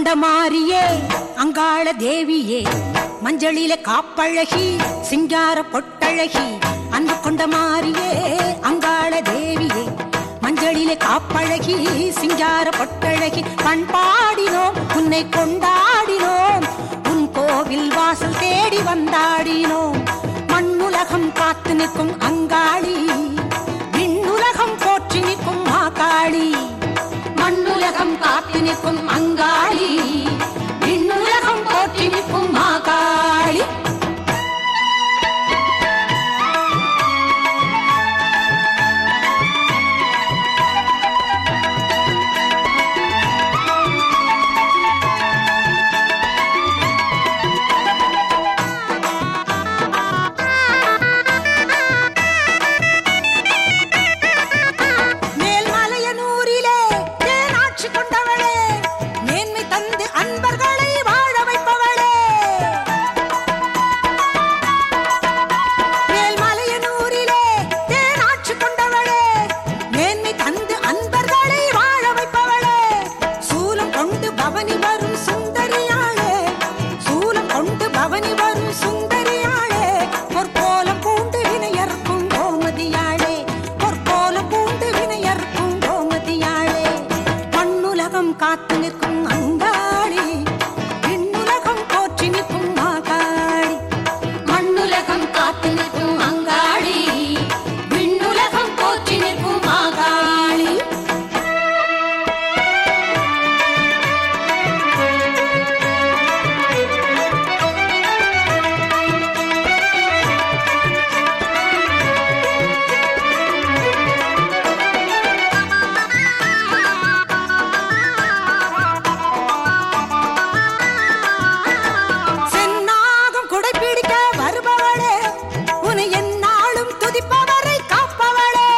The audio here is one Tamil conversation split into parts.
கொண்ட மாரியே அங்காள தேவியே மஞ்சளிலே காப்பழகி சிங்கார பொட்டழகி அன்பு கொண்ட மாரியே அங்காள தேவியே மஞ்சளிலே காப்பழகி சிங்கார பொட்டழகி பண்பாடினோம் உன்னை கொண்டாடினோம் உன் கோவில் வாசல் தேடி வந்தாடினோம் மண்ணுலகம் காத்து நிற்கும் அங்காளி விண்ணுலகம் போற்றி நிற்கும் மாகாளி மண்ணுலகம் காத்து நிற்கும் அங்காளி விண்ணுலகம் போற்றி நிற்கும் மாகாளி மேல்மலையனூரிலே தேனாட்சி கொண்டவளே மேன்மை தந்து அன்பர்களை வாழ வைப்பவளே மேல்மலையனூரிலே தேனாட்சி கொண்டவளே மேன்மை தந்து அன்பர்களை வாழ வைப்பவளே சூலம் கொண்டு பவனி வரும் சுந்தரியாளே சூலம் கொண்டு பவனி வரும் சுந்தரியாளே பொற்கோலம் பூண்டு வினையர்க்கும் கோமதியாளே பொற்கோலம் பூண்டு வினையர்க்கும் கோமதியாளே மண்ணுலகம் காத்து நிற்கும் அங்காளி விண்ணுலகம் போற்றி நிற்கும் மாகாளி மண்ணுலகம் காத்து நிற்கும் அங்காளி விண்ணுலகம் போற்றி நிற்கும் மாகாளி சென்னாகம் குடைப்பிடிக்க வருபவளே உன்னை எந்நாளும் துதிப்பவரை காப்பவளே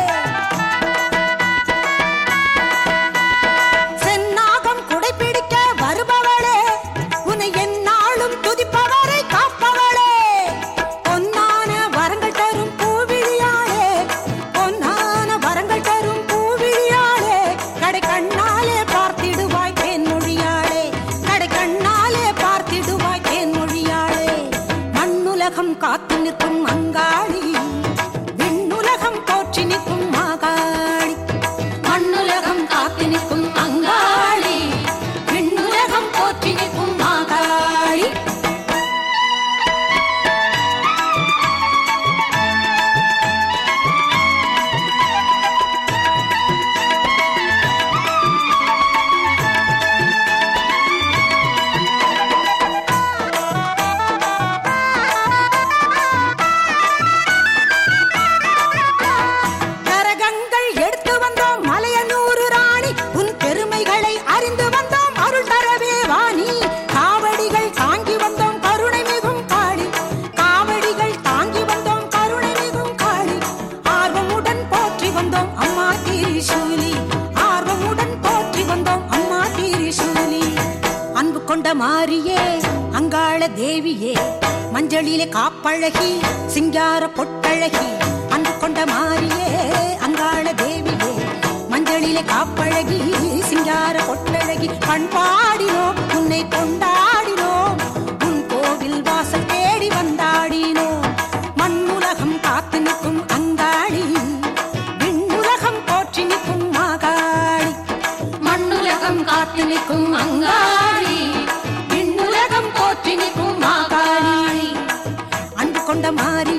சென்னாகம் குடைப்பிடிக்க வருபவளே உன்னை எந்நாளும் துதிப்பவரை காப்பவளே பொன்னான வரங்கள் தரும் பூவிழியாளே பொன்னான வரங்கள் தரும் பூவிழியாளே கடை கண்ணாலே பார்த்திடுவாய் தேன்மொழியாளே கடை கண்ணாலே பார்த்திடுவாய் தேன்மொழியாளே மண்ணுலகம் காத்து நிற்கும் அங்காளி விண்ணுலகம் போற்றி நிற்கும் மாகாளி மண்ணுலகம் காத்து நிற்கும் அங்காளி விண்ணுலகம் போற்றி நிற்கும் மாகாளி கரகங்கள் எடுத்து வந்தோம் மலையனூரு ராணி உன் பெருமைகளை அறிந்து வந்தோம் அருள் தரவே வாணி காவடிகள் தாங்கி வந்தோம் கருணை மிகும் காளி காவடிகள் தாங்கி வந்தோம் கருணை மிகும் காளி ஆர்வமுடன் போற்றி வந்தோம் அம்மா தீரிசூலி ஆர்வமுடன் போற்றி வந்தோம் அம்மா தீரிசூலி அன்பு கொண்ட மாரியே அங்காள தேவியே மஞ்சளிலே காப்பழகி சிங்கார பொட்டழகி அன்பு கொண்ட மாரியே அங்காள தேவியே மஞ்சளிலே காப்பழகி சிங்கார பொட்டழகி பண்பாடினோம் உன்னை கொண்டாடினோம் உன் கோவில் வாசல் தேடி வந்தாடினோம் மண்ணுலகம் காத்து நிற்கும் அங்காளி விண்ணுலகம் போற்றி நிற்கும் மாகாளி மண்ணுலகம் காத்து நிற்கும் அங்காளி விண்ணுலகம் போற்றி நிற்கும் மாகாளி அன்பு கொண்ட மாறி